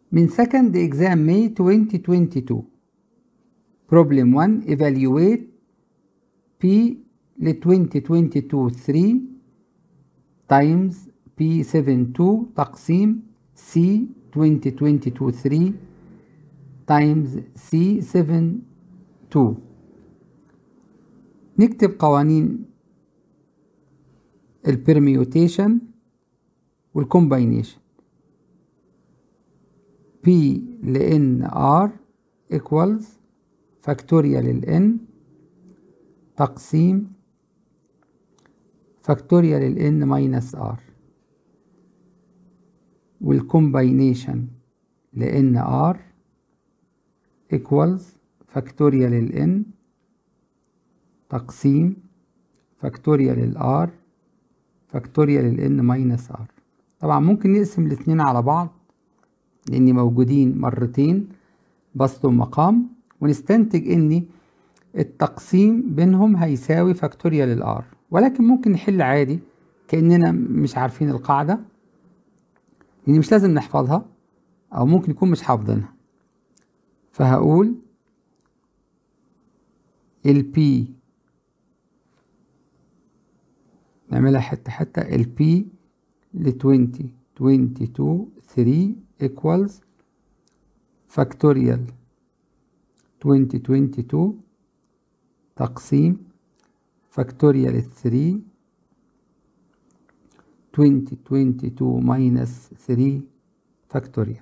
من second exam May 2022 problem 1 evaluate P ل 2022 3 times P72 تقسيم C 2022 3 times C72 نكتب قوانين البرميوتيشن والكومباينيشن P ل N R equals فاكتوريال ال N تقسيم فاكتوريال ال N minus R والكومباينيشن ل N R equals فاكتوريال ال N تقسيم فاكتوريال ال R فاكتوريال ال N minus R طبعا ممكن نقسم الاتنين على بعض لأن موجودين مرتين بسط ومقام ونستنتج ان التقسيم بينهم هيساوي فاكتوريال الار ولكن ممكن نحل عادي كأننا مش عارفين القاعدة يعني مش لازم نحفظها أو ممكن يكون مش حافظينها فهقول ال P نعملها حتة حتة ال P ل 20 22 3 equals factorial 2022 تقسيم factorial 3 2022 minus 3 factorial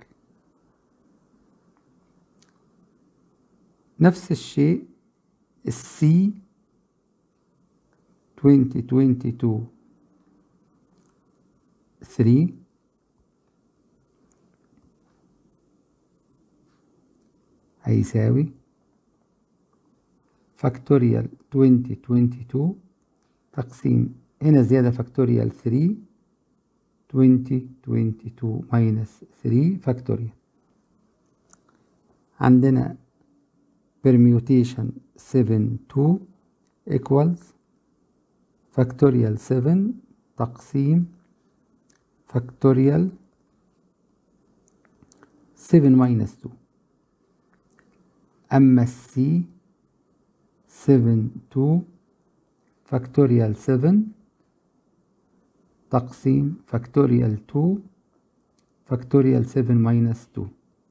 نفس الشيء السي 2022 3 هيساوي فاكتوريال 2022 تقسيم هنا زيادة فاكتوريال 3 2022 ماينس 3 فاكتوريال عندنا permutation 7 2 equals فاكتوريال 7 تقسيم فاكتوريال 7 minus 2 أما السي 7 2 فاكتوريال 7 تقسيم فاكتوريال 2 فاكتوريال 7 ماينس 2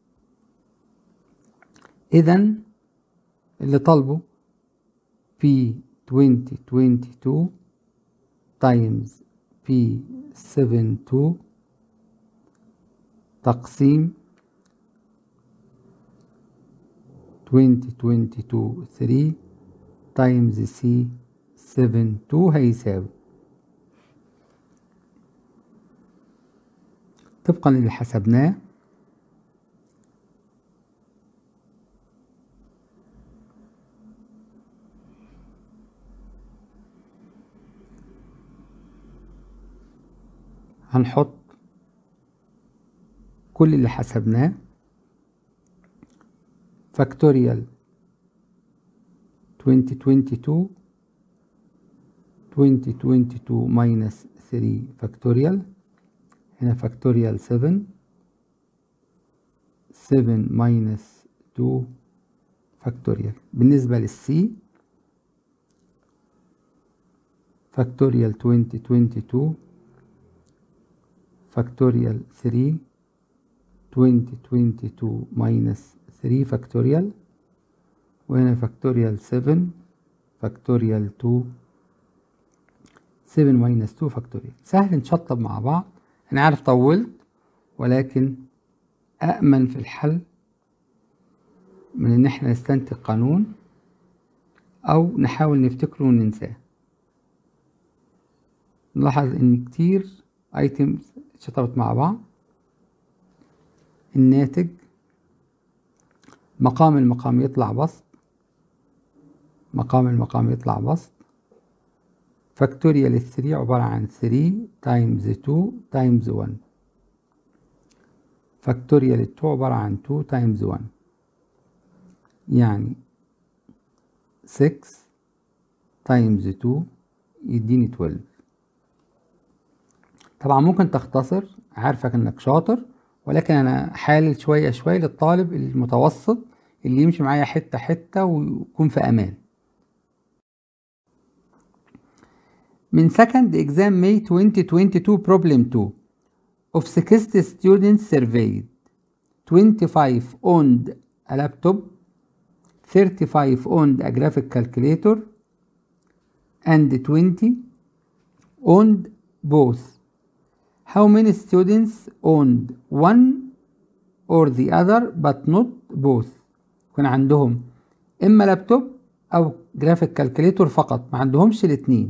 إذا اللي طالبه P 2022 تايمز P 7 2 تقسيم 2022 3 تايمز سي 7 2 هيساوي طبقا للي حسبناه هنحط كل اللي حسبناه factorial 2022 2022 minus 3 factorial هنا factorial 7 7 minus 2 factorial بالنسبة للسي factorial 2022 factorial 3 2022 minus 3 فاكتوريال وهنا فاكتوريال 7 فاكتوريال 2 7 ماينس 2 فاكتوريال سهل نشطب مع بعض انا عارف طولت ولكن أأمن في الحل من إن احنا نستنتج قانون أو نحاول نفتكره وننساه نلاحظ إن كتير ايتمز اتشطبت مع بعض الناتج مقام المقام يطلع بسط مقام المقام يطلع بسط فاكتوريال 3 عبارة عن 3 تايمز 2 تايمز 1 فاكتوريال 2 عبارة عن 2 تايمز 1 يعني 6 تايمز 2 يديني 12 طبعا ممكن تختصر عارفك انك شاطر ولكن انا حالل شويه شويه للطالب المتوسط اللي يمشي معايا حته حته ويكون في امان من second exam May 2022 problem 2 of 60 students surveyed 25 owned a laptop 35 owned a graphic calculator and 20 owned both how many students owned one or the other but not both يكون عندهم اما لابتوب او جرافيك كالكوليتور فقط ما عندهمش الاتنين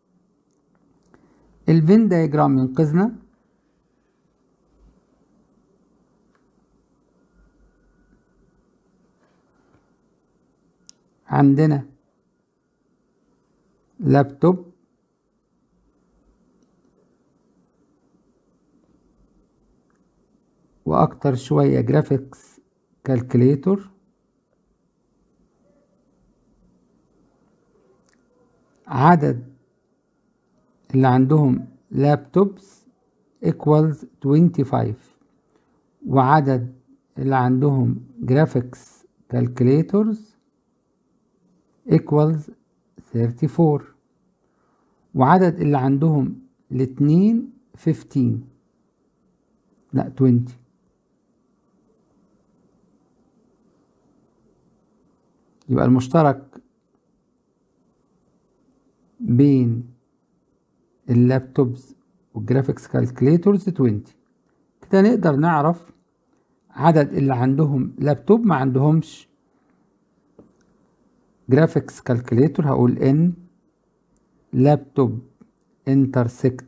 الفين دايجرام ينقذنا عندنا لابتوب واكتر شوية جرافيكس كالكوليتور عدد اللي عندهم لابتوبس equals 25 وعدد اللي عندهم جرافيكس كالكوليتورز equals 34 وعدد اللي عندهم الاتنين 15 لا 20 يبقى المشترك بين اللابتوبز والجرافيكس كالكوليتورز 20 كده نقدر نعرف عدد اللي عندهم لابتوب ما عندهمش جرافيكس كالكوليتور هقول ان لابتوب انترسكت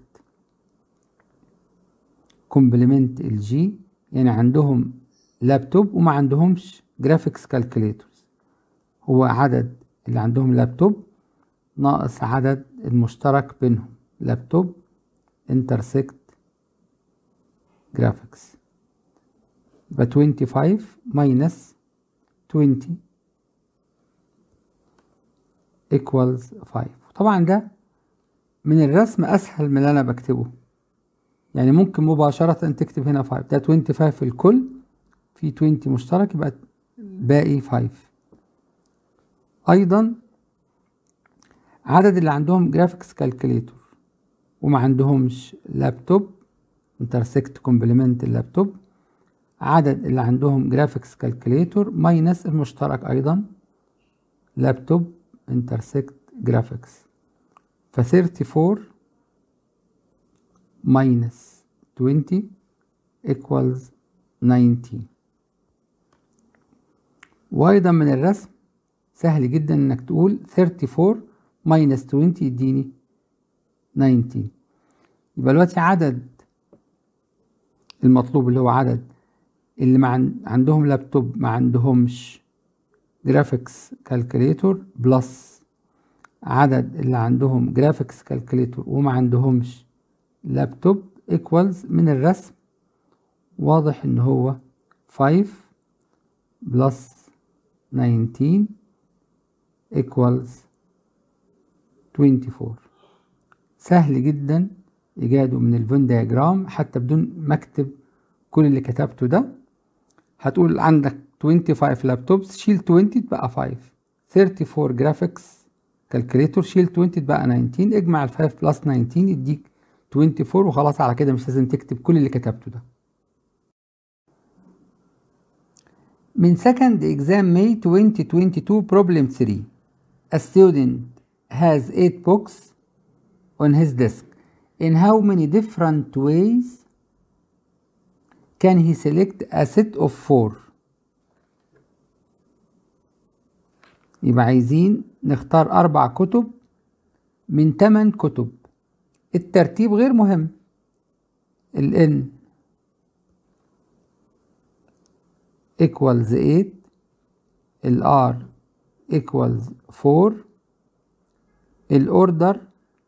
كومبلمنت الجي يعني عندهم لابتوب وما عندهمش جرافيكس كالكوليتورز هو عدد اللي عندهم لابتوب ناقص عدد المشترك بينهم لابتوب انترسكت جرافيكس يبقى 25 minus 20 equals 5 طبعا ده من الرسم اسهل من اللي انا بكتبه يعني ممكن مباشرة تكتب هنا 5 ده 25 في الكل في 20 مشترك يبقى باقي 5 ايضا عدد اللي عندهم جرافيكس كالكوليتور وما عندهمش لابتوب انترسكت كومبلمنت اللابتوب عدد اللي عندهم جرافيكس كالكوليتور ماينس المشترك ايضا لابتوب انترسكت جرافيكس ف 34 minus 20 equals 19 وايضا من الرسم سهل جدا انك تقول 34 minus 20 يديني 19 يبقى دلوقتي عدد المطلوب اللي هو عدد اللي مع عندهم لابتوب ما عندهمش جرافيكس كالكوليتور بلس عدد اللي عندهم جرافيكس كالكوليتور وما عندهمش لابتوب ايكوالز من الرسم واضح ان هو 5 بلس 19 equals 24 سهل جدا ايجاده من الفين دياجرام حتى بدون ما اكتب كل اللي كتبته ده هتقول عندك 25 لابتوبس شيل 20 تبقى 5 34 جرافيكس كالكوليتور شيل 20 تبقى 19 اجمع ال 5 بلس 19 يديك 24 وخلاص على كده مش لازم تكتب كل اللي كتبته ده من second exam May 2022 problem 3 a student has 8 books on his desk in how many different ways can he select a set of four يبقى عايزين نختار أربع كتب من تمن كتب الترتيب غير مهم ال N equals 8 ال R equals 4 الاوردر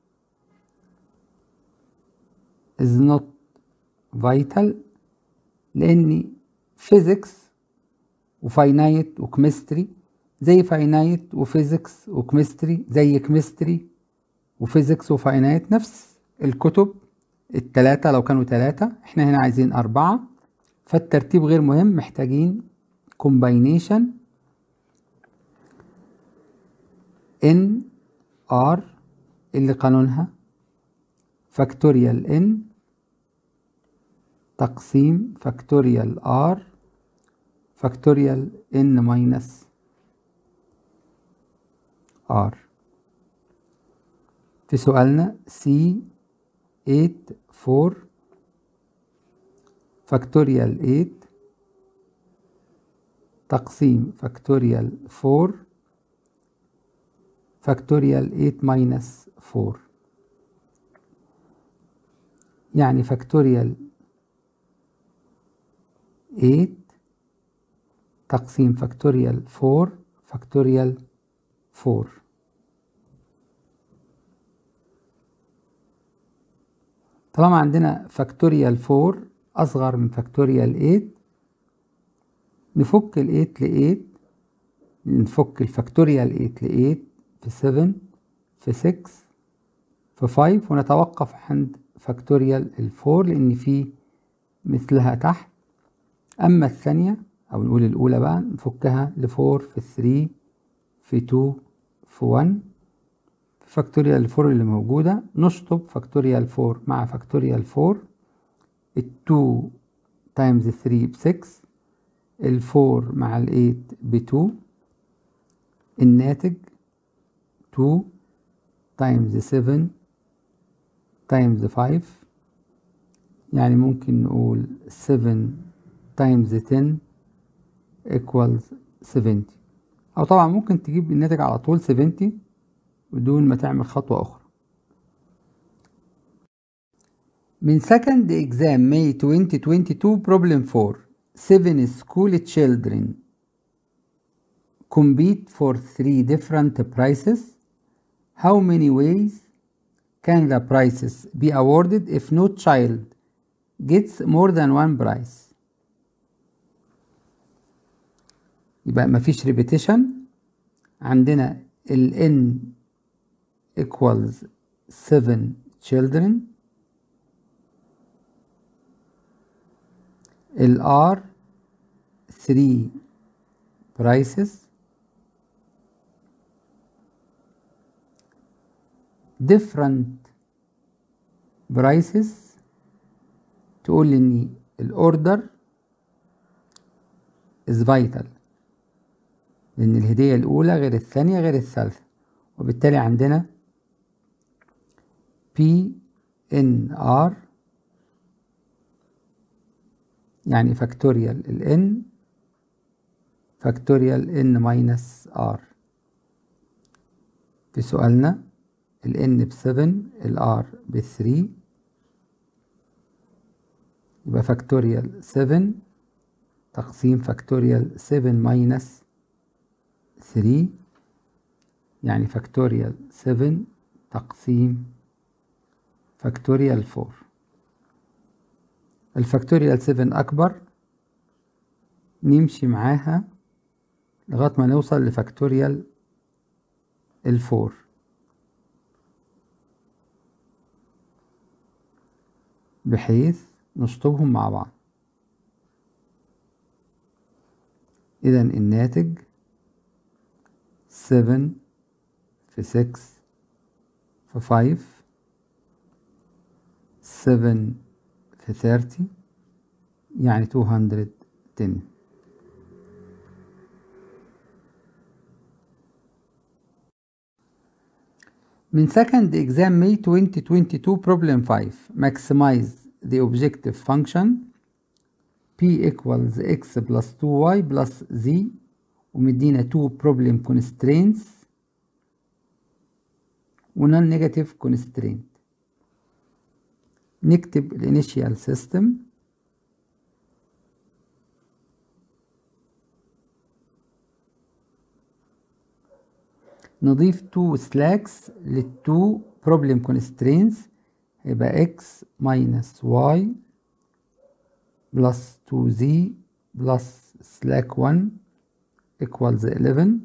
is not vital لاني فيزيكس وفاينايت وكمستري زي فاينايت وفيزيكس وكمستري زي كمستري وفيزيكس وفاينايت نفس الكتب التلاتة لو كانوا تلاتة احنا هنا عايزين أربعة فالترتيب غير مهم محتاجين combination n r اللي قانونها فاكتوريال n تقسيم فاكتوريال r فاكتوريال n minus r في سؤالنا c 8 4 فاكتوريال 8 تقسيم فاكتوريال 4 فاكتوريال 8 ماينس 4 يعني فاكتوريال 8 تقسيم فاكتوريال 4 فاكتوريال 4 طالما عندنا فاكتوريال 4 أصغر من فاكتوريال 8 نفك ال 8 ل 8 نفك الفاكتوريال 8 ل 8 في 7 في 6 في 5 ونتوقف عند فاكتوريال ال 4 لأن في مثلها تحت أما الثانية أو نقول الأولى بقى نفكها ل 4 في 3 في 2 في 1 في فاكتوريال 4 اللي موجودة نشطب فاكتوريال 4 مع فاكتوريال 4 ال 2 تايمز 3 ب 6 ال 4 مع ال 8 ب 2 الناتج 2 تايمز 7 تايمز 5 يعني ممكن نقول 7 تايمز 10 equals 70 أو طبعا ممكن تجيب الناتج على طول 70 بدون ما تعمل خطوة أخرى من second exam May 2022 problem 4 seven school children compete for three different prices how many ways can the prizes be awarded if no child gets more than one prize يبقى مفيش repetition عندنا ال n equals 7 children ال R 3 prices different prices تقول ان الاوردر is vital لان الهدية الاولى غير الثانية غير الثالثة وبالتالي عندنا P N R يعني فاكتوريال ال N فاكتوريال N ماينس R في سؤالنا ال N ب 7 ال R ب 3 يبقى فاكتوريال 7 تقسيم فاكتوريال 7 ماينس 3 يعني فاكتوريال 7 تقسيم فاكتوريال 4 الفاكتوريال 7 أكبر نمشي معاها لغاية ما نوصل لفاكتوريال الفور بحيث نشطبهم مع بعض إذا الناتج 7 في 6 في 5 7 في 30 يعني 210 من second exam May 2022 problem 5 maximize the objective function p equals x plus 2y plus z ومدينا 2 problem constraints و non negative constraint نكتب الانيشيال سيستم نضيف 2 سلاكس لل 2 problem constraints هيبقى x minus y plus 2z plus slack 1 equals 11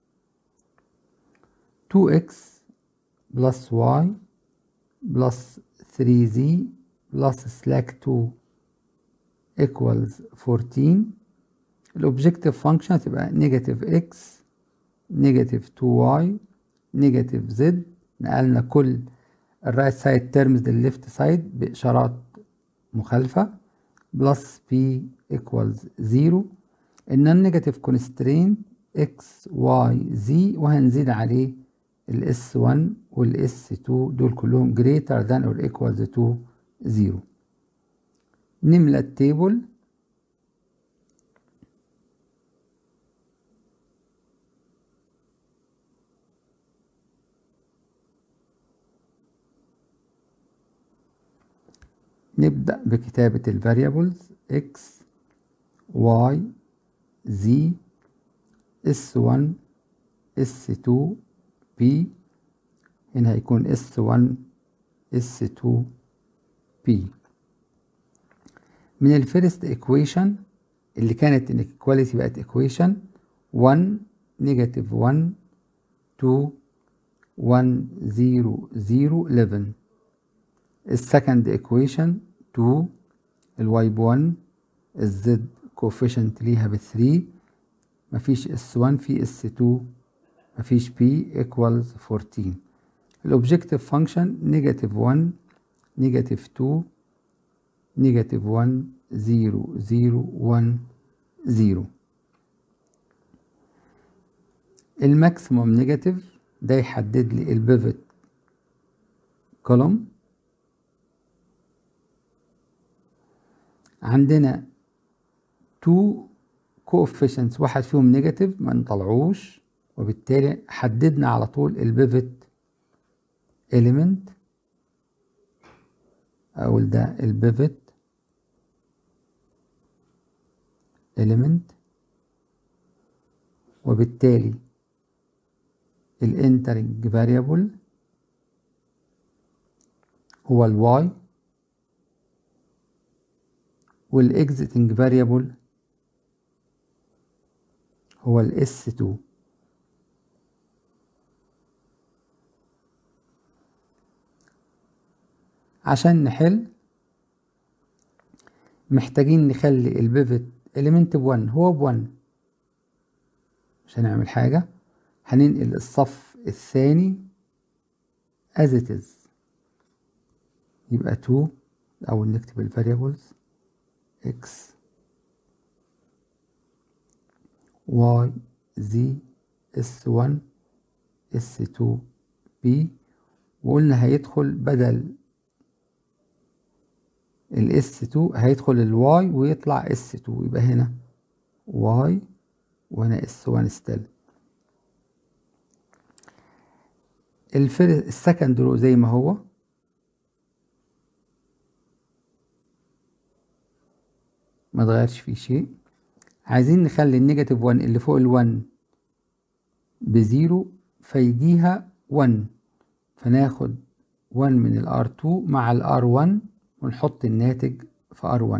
2x plus y plus 3z plus slack 2 equals 14 الأوبجيكتيف فانكشن هتبقى نيجاتيف x نيجاتيف 2y نيجاتيف z نقلنا كل الرايت سايد تيرمز للليفت سايد بإشارات مخالفة بلس p equals 0 النون نيجاتيف كونسترين x y z وهنزيد عليه ال s1 وال s2 دول كلهم greater than or equals to 0 نملى التيبل نبدأ بكتابة ال variables x y z s1 s2 p هنا هيكون s1 s2 p من الفيرست ايكويشن اللي كانت inequality بقت equation 1 negative 1 2 1 0 0 11 السكند ايكويشن 2 الواي ب 1 الزد كوفيشنت ليها ب 3 مفيش اس 1 في اس 2 مفيش بي ايكوالز 14 الاوبجيكتيف فانكشن نيجاتيف 1 نيجاتيف 2 نيجاتيف 1 0 0 1 0 الماكسيموم نيجاتيف ده يحدد لي البيفت كولوم عندنا تو coefficients واحد فيهم نيجاتيف ما نطلعوش وبالتالي حددنا على طول البيفت element اقول ده البيفت element وبالتالي الانترنج variable هو الواي والاكزيتنج فاريبل هو الاس 2 عشان نحل محتاجين نخلي البيفت اليمنت ب1 هو ب1 مش هنعمل حاجة هننقل الصف الثاني as it is يبقى 2 أو نكتب الفاريبلز x y z s1 s2 b وقلنا هيدخل بدل ال s2 هيدخل ال y ويطلع s2 يبقى هنا y وهنا s1 ستيل السكند رو زي ما هو ما اتغيرش فيه شيء عايزين نخلي النيجاتيف 1 اللي فوق ال1 بزيرو فيجيها 1 فناخد 1 من ال R2 مع ال R1 ونحط الناتج في R1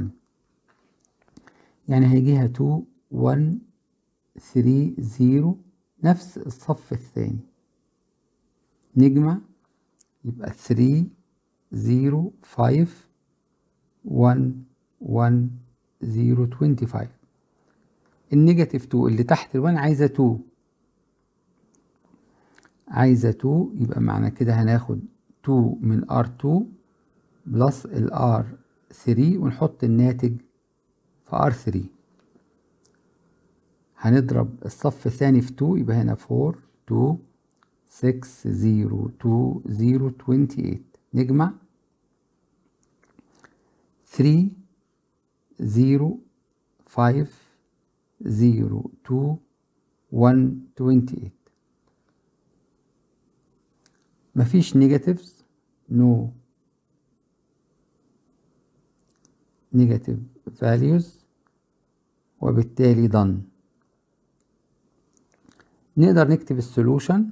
يعني هيجيها 2 1 3 0 نفس الصف الثاني نجمع يبقى 3 0 5 1 1 0 25 النيجاتيف 2 اللي تحت ال1 عايزة 2 عايزة 2 يبقى معنى كده هناخد 2 من R2 بلس ال R3 ونحط الناتج في R3 هنضرب الصف الثاني في 2 يبقى هنا 4 2 6 0 2 0 28 نجمع 3 0 5 0 2 1 28 مفيش negatives no negative values وبالتالي done نقدر نكتب السولوشن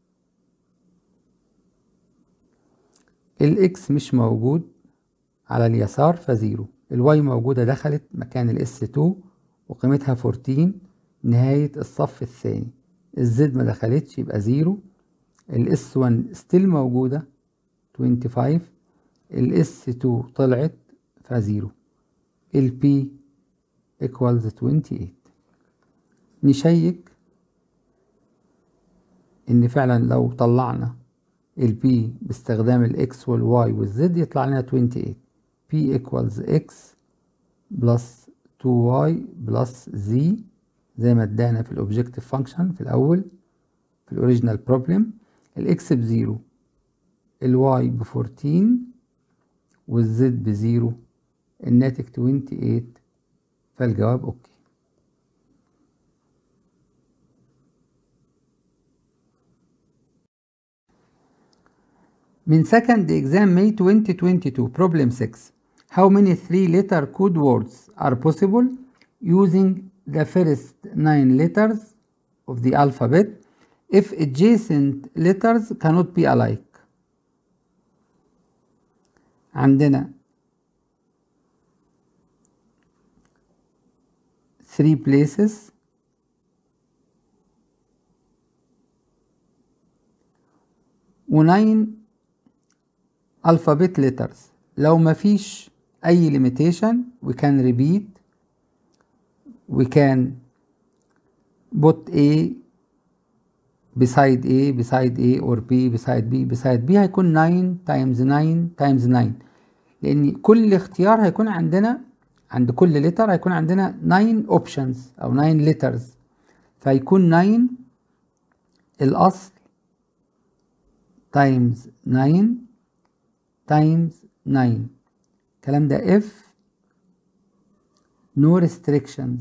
الاكس مش موجود على اليسار فزيرو الواي موجودة دخلت مكان الاس 2 وقيمتها 14 نهاية الصف الثاني الزد ما دخلتش يبقى زيرو الاس 1 ستيل موجودة 25 الاس 2 طلعت فزيرو ال P equals 28 نشيك ان فعلا لو طلعنا ال P باستخدام ال X وال Y وال Z يطلع لنا 28 P equals X plus 2Y plus Z زي ما ادانا في الاوبجكتيف فانكشن في الاول في الاوريجينال بروبلم الاكس بزيرو الواي بفورتين والزد بزيرو الناتج 28 فالجواب اوكي من second exam May 2022 problem 6 how many three letter code words are possible using the first nine letters of the alphabet if adjacent letters cannot be alike عندنا three places وناين alphabet letters لو مفيش أي limitation we can repeat we can put A beside A beside A or B beside B beside B هيكون 9 times 9 times 9 لأن كل اختيار هيكون عندنا عند كل لتر هيكون عندنا 9 options أو 9 letters فهيكون 9 الأصل times 9 times 9 الكلام ده if no restrictions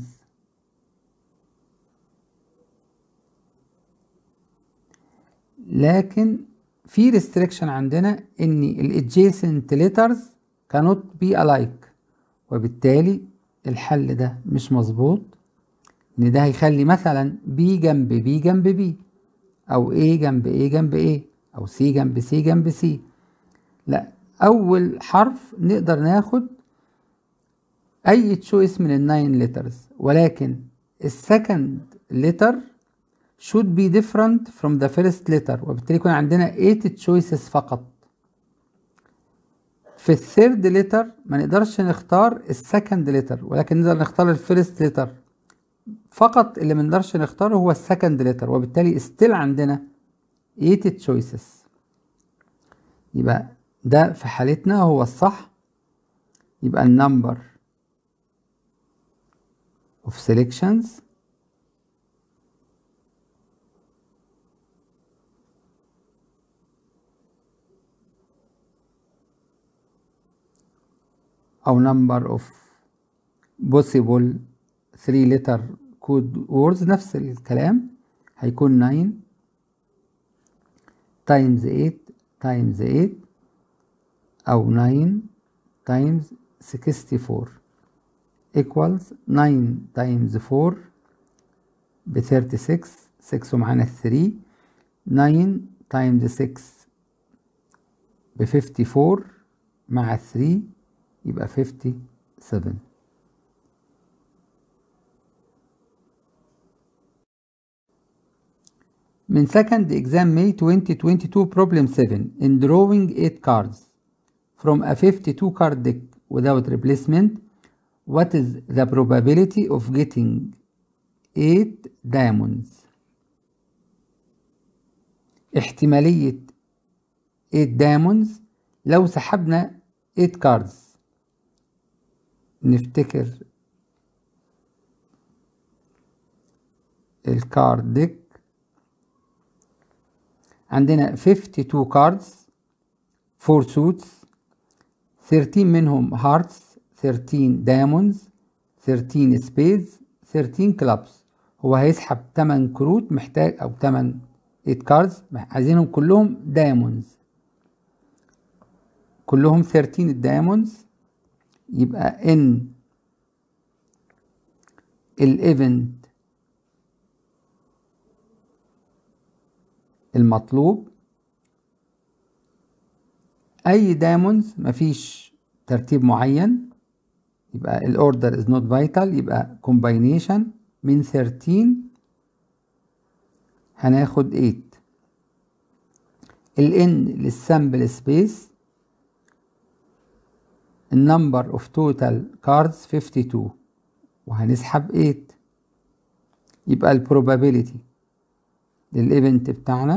لكن في restriction عندنا ان ال adjacent letters cannot be alike وبالتالي الحل ده مش مظبوط ان ده هيخلي مثلا B جنب B جنب B او A جنب A جنب A او C جنب C جنب C لا اول حرف نقدر ناخد اي تشويس من الناين ليترز ولكن السكند ليتر should be different from the first letter وبالتالي يكون عندنا 8 choices فقط في الثيرد ليتر ما نقدرش نختار السكند ليتر ولكن نقدر نختار الفيرست ليتر فقط اللي ما نقدرش نختاره هو السكند ليتر وبالتالي ستيل عندنا 8 choices يبقى ده في حالتنا هو الصح يبقى النمبر of selections أو number of possible three letter code words نفس الكلام هيكون 9 times 8 times 8 أو 9 times 64 equals 9 times 4 ب 36 6 ومعانا 3 9 times 6 ب 54 مع 3 يبقى 57 من second exam May 2022 problem 7 in drawing 8 cards from a 52 card deck without replacement what is the probability of getting 8 diamonds احتمالية 8 diamonds لو سحبنا 8 cards نفتكر الكارد ديك عندنا 52 cards 4 suits 13 منهم hearts 13 diamonds 13 spades 13 clubs هو هيسحب 8 كروت محتاج او 8 8 cards عايزينهم كلهم diamonds كلهم 13 الدايموندز يبقى ان الايفنت المطلوب اي دايموندز مفيش ترتيب معين يبقى الاوردر از نوت فايتال يبقى كومباينيشن من 13 هناخد 8 الان للسامبل سبيس النمبر اوف توتال كاردز 52 وهنسحب 8 يبقى البروبابيلتي للايفنت بتاعنا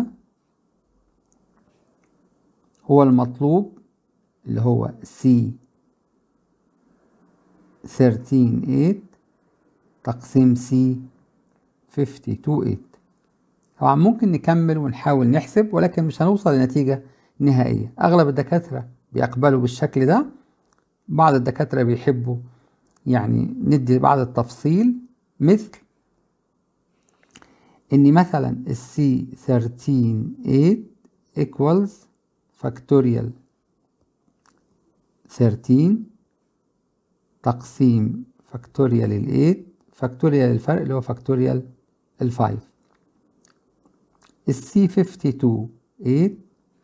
هو المطلوب اللي هو سي 13 8 تقسيم سي 52 8 طبعا ممكن نكمل ونحاول نحسب ولكن مش هنوصل لنتيجة نهائية أغلب الدكاترة بيقبلوا بالشكل ده بعض الدكاترة بيحبوا يعني ندي بعض التفصيل مثل إن مثلا السي 13 8 equals factorial 13 تقسيم فاكتوريال ال 8 فاكتوريال الفرق اللي هو فاكتوريال ال 5 السي 52 8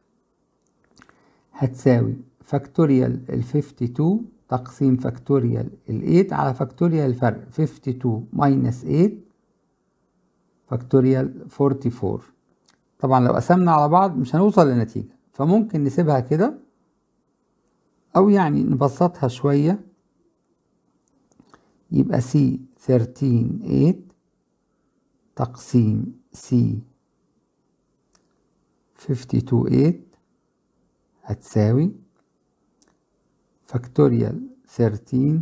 هتساوي فاكتوريال ال 52 تقسيم فاكتوريال ال 8 على فاكتوريال الفرق 52 ماينس 8 فاكتوريال 44 طبعا لو قسمنا على بعض مش هنوصل لنتيجة فممكن نسيبها كده أو يعني نبسطها شوية يبقى سي 13 8 تقسيم سي 52 8 هتساوي فاكتوريال 13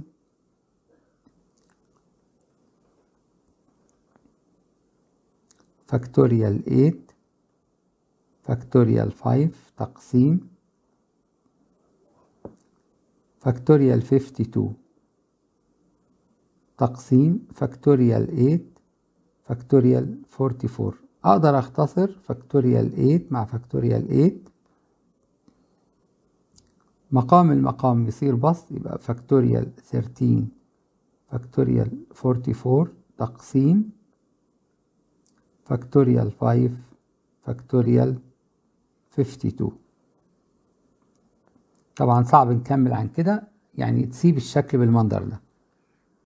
فاكتوريال 8 فاكتوريال 5 تقسيم فاكتوريال 52 تقسيم فاكتوريال 8 فاكتوريال 44 أقدر أختصر فاكتوريال 8 مع فاكتوريال 8 مقام المقام يصير بسط يبقى فاكتوريال 13 فاكتوريال 44 تقسيم فاكتوريال 5 فاكتوريال 52 طبعا صعب نكمل عن كده يعني تسيب الشكل بالمنظر ده